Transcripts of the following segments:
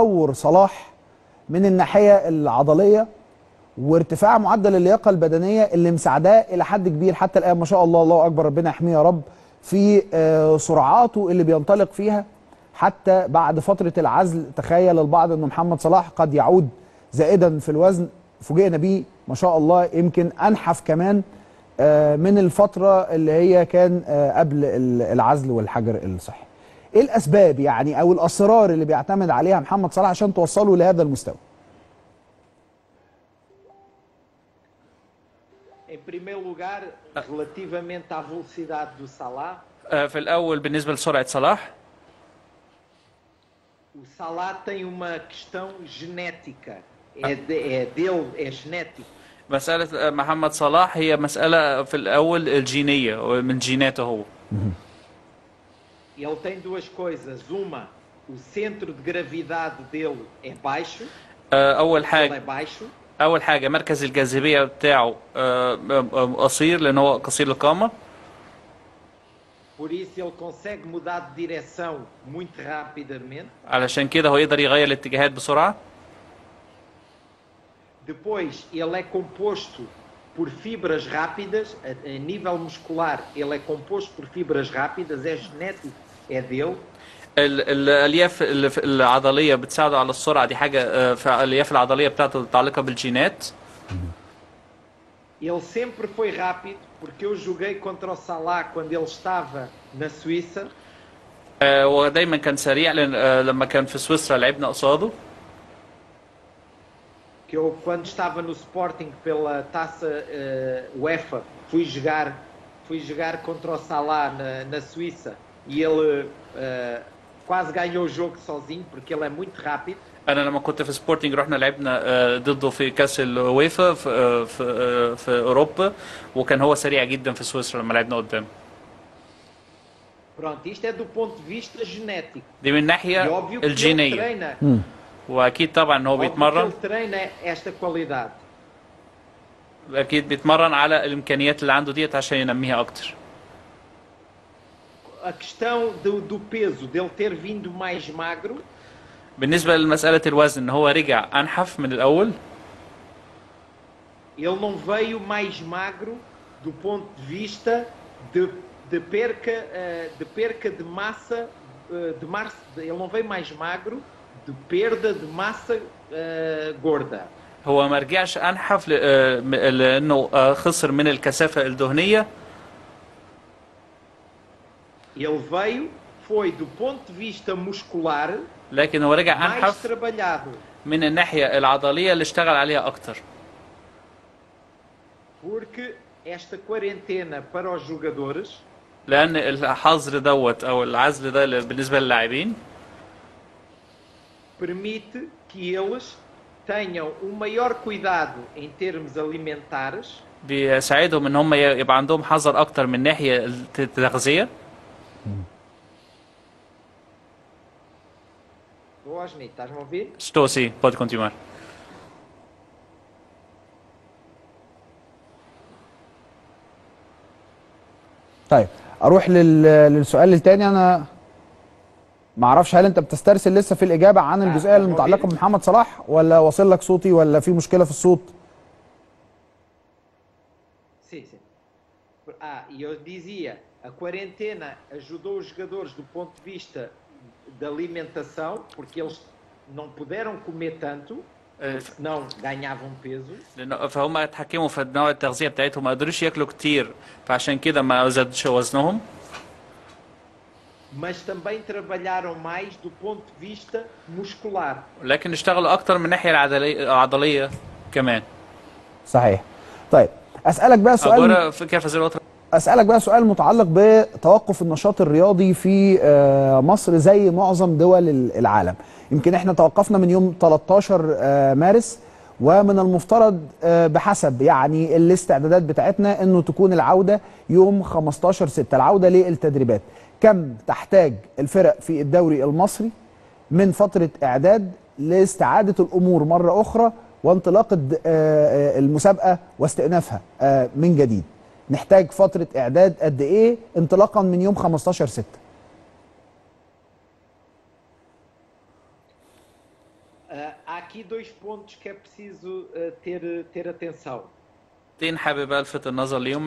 تطور صلاح من الناحيه العضليه وارتفاع معدل اللياقه البدنيه اللي مساعداه الى حد كبير حتى الان ما شاء الله الله اكبر ربنا يحميه يا رب في آه، سرعاته اللي بينطلق فيها حتى بعد فتره العزل تخيل البعض ان محمد صلاح قد يعود زائدا في الوزن فوجئنا بيه ما شاء الله يمكن انحف كمان آه، من الفتره اللي هي كان آه، قبل ال- العزل والحجر الصحي. ايه الاسباب يعني او الاسرار اللي بيعتمد عليها محمد صلاح عشان توصله لهذا المستوى؟ Em primeiro lugar, relativamente à velocidade do Salah, آه، في الأول بالنسبة لسرعة صلاح o Salah tem uma questão genética. É, de- é dele, é genético. مسألة آه، محمد صلاح هي مسألة في الأول الجينية من جيناته هو Ele tem duas coisas. Uma, o centro de gravidade dele é baixo, آه، أول ele é حاجة baixo, أول حاجة مركز الجاذبية بتاعه آه، آه، قصير لأن هو قصير القامة por isso ele consegue mudar de direção muito rapidamente. علشان كده هو يقدر يغير الاتجاهات بسرعة Depois, ele é composto por fibras rápidas, a, a nível muscular, ele é composto por fibras rápidas, é genético, é dele. ال- الالياف ال- العضليه بتساعده على السرعه دي حاجه آه، في الالياف العضليه بتاعته متعلقه بالجينات Ele sempre foi rápido, porque eu joguei contra o Salah quando ele estava na Suíça. آه، ودايما كان سريع لأن آه، لما كان في سويسرا لعبنا قصاده que eu quando estava no Sporting pela taça eh, UEFA fui jogar fui jogar contra o Salah na, na Suíça e ele eh, quase ganhou o jogo sozinho porque ele é muito rápido انا لما كنت في سبورتنج رحنا لعبنا آه، ضده في كاس الويفا في آه، في آه، في اوروبا وكان هو سريع جدا في سويسرا لما لعبنا قدامه pronto isto é do ponto de vista genético دي من e الناحيه óbvio que ele الجينيه treina واكيد طبعا ان هو óbvio que بيتمرن ele treina esta qualidade اكيد بيتمرن على الامكانيات اللي عنده ديت عشان ينميها اكتر a questão do, do peso dele ter vindo mais magro بالنسبه لمساله الوزن ان هو رجع انحف من الاول ele não veio mais magro do ponto de vista de, de perca eh, de perca de massa eh, de massa ele não veio mais magro de perda de massa eh, gorda هو ما رجعش انحف ل- آه، م- لانه آه، خسر من الكثافه الدهنيه ele veio foi do ponto de vista muscular لكن هو رجع mais انحف trabalhado من الناحيه العضليه اللي اشتغل عليها اكتر porque esta quarentena para os jogadores لان الحظر دوت او العزل ده ل- بالنسبه للاعبين permite que eles tenham um maior cuidado em termos alimentares بيساعدهم ان هم ي- يبقى عندهم حذر اكتر من ناحيه الت- التغذيه Ô, Osni, estás-me a ouvir? estou sim pode continuar طيب اروح لل... للسؤال الثاني انا ما اعرفش هل انت بتسترسل لسه في الاجابه عن الجزئيه المتعلقه بمحمد صلاح ولا واصل لك صوتي ولا في مشكله في الصوت Sim, sim. Ah, e eu dizia, a quarentena ajudou os jogadores do ponto de vista da alimentação, porque eles não puderam comer tanto, آه، senão ganhavam peso. لأنه فهم اتحكموا في نوع التغذيه بتاعتهم ما قدروش ياكلوا كتير فعشان كده ما زادش وزنهم mas também trabalharam mais do ponto de vista muscular. لكن اشتغلوا اكتر من الناحيه العضليه العضليه كمان صحيح طيب اسالك بقى سؤال agora quer fazer outra اسالك بقى سؤال متعلق بتوقف النشاط الرياضي في آه، مصر زي معظم دول ال- العالم يمكن احنا توقفنا من يوم 13 آه، مارس ومن المفترض آه، بحسب يعني الاستعدادات بتاعتنا انه تكون العوده يوم 15 6 العوده للتدريبات كم تحتاج الفرق في الدوري المصري من فتره اعداد لاستعاده الامور مره اخرى وانطلاق الد- آه، آه، المسابقه واستئنافها آه، من جديد نحتاج فتره اعداد قد ايه انطلاقا من يوم 15 6 Ah, há aqui dois pontos que é preciso ah, ter, ter atenção. نقطتين حابب الفت النظر ليهم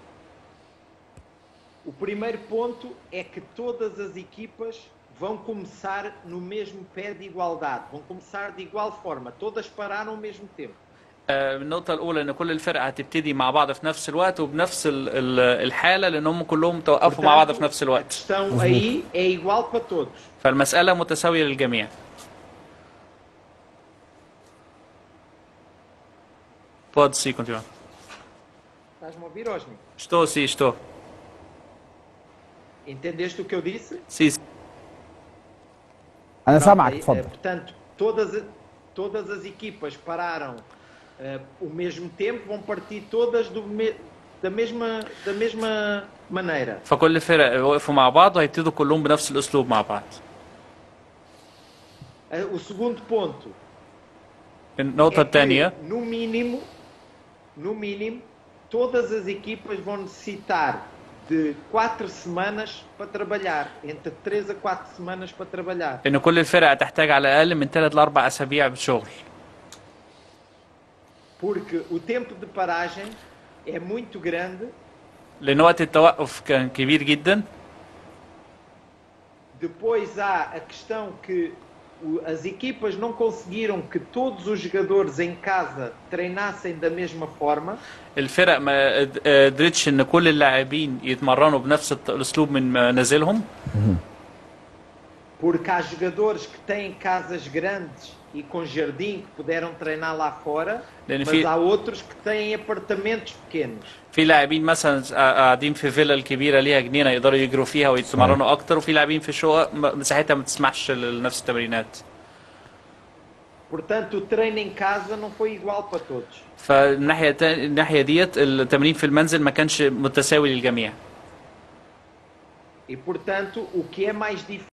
O primeiro ponto é que todas as equipas vão começar no mesmo pé de igualdade, vão começar de igual forma, todas pararam ao mesmo tempo. آه، النقطة الأولى إن كل الفرق هتبتدي مع بعض في نفس الوقت وبنفس ال- ال- الحالة لأنهم كلهم توقفوا مع بعض في نفس a الوقت questão aí é igual para todos. فالمسألة متساوية للجميع Pode sim continuar. Estás-me a ouvir, Osni? Estou sim, estou. Entendeste o que eu disse? Sim, sim. انا Pronto, سامعك aí, eh, اتفضل Portanto, todas, todas as equipas pararam eh, o mesmo tempo, vão partir todas do me- da, mesma, da mesma maneira. فكل الفرق وقفوا مع بعض وهيبتدوا كلهم بنفس الأسلوب مع بعض. Eh, O segundo ponto النقطة é الثانية que, no mínimo, no mínimo, todas as equipas vão necessitar de quatro semanas para trabalhar, entre três a quatro semanas para trabalhar. إن كل الفرق هتحتاج على الأقل من ثلاث لأربع أسابيع بالشغل. Porque o tempo de paragem é muito grande, لأن وقت التوقف كان كبير جدا depois há a questão que o- as equipas não conseguiram que todos os jogadores em casa treinassem da mesma forma, الفرق ما قد- قدرتش ان كل اللاعبين يتمرنوا بنفس الت- الاسلوب من منازلهم porque há jogadores que têm casas grandes e com jardim que puderam treinar lá fora, Lene, mas fi- há outros que têm apartamentos pequenos. في لاعبين مثلا قاعدين في فيلا الكبيره ليها جنينه يقدروا يجروا فيها ويتمرنوا اكتر وفي لاعبين في شقق م- مساحتها ما تسمحش لنفس التمرينات Portanto, o treino em casa não foi igual para todos. فالناحيه التا- الناحيه ديت التمرين في المنزل ما كانش متساوي للجميع E, portanto, o que é mais difícil